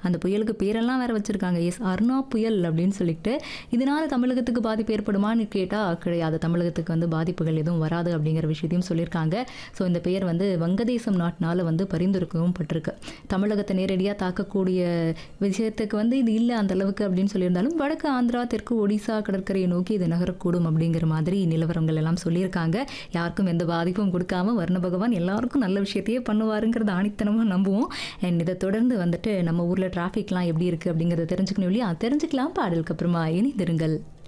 அந்த புயலுக்கு பேரெல்லாம் வேற வச்சிருக்காங்க எஸ் அருணா புயல் அப்படின்னு சொல்லிட்டு இதனால தமிழகத்துக்கு பாதிப்பு ஏற்படுமான்னு கேட்டால் கிடையாது தமிழகத்துக்கு வந்து பாதிப்புகள் எதுவும் வராது அப்படிங்கிற விஷயத்தையும் சொல்லியிருக்காங்க ஸோ இந்த பெயர் வந்து வங்கதேசம் நாட்டினால வந்து பரிந்துரைக்கவும் பட்டிருக்கு தமிழகத்தை நேரடியாக தாக்கக்கூடிய விஷயத்துக்கு வந்து இது இல்லை அந்த அளவுக்கு அப்படின்னு சொல்லியிருந்தாலும் வடக்கு ஆந்திரா தெற்கு ஒடிசா கடற்கரையை நோக்கி இது நகரக்கூடும் அப்படிங்கிற மாதிரி நிலவரங்கள் எல்லாம் சொல்லியிருக்காங்க யாருக்கும் எந்த பாதிப்பும் கொடுக்காம வர்ண பகவான் எல்லாருக்கும் நல்ல விஷயத்தையே பண்ணுவாருங்கிறத ஆணித்தனமாக நம்புவோம் அண்ட் இதை தொடர்ந்து வந்துட்டு நம்ம ஊரில் டிராஃபிக்லாம் எப்படி இருக்குது அப்படிங்கிறத தெரிஞ்சுக்கணும் இல்லையா தெரிஞ்சுக்கலாம் பாடலுக்கு அப்புறமா இணைந்திருங்கள்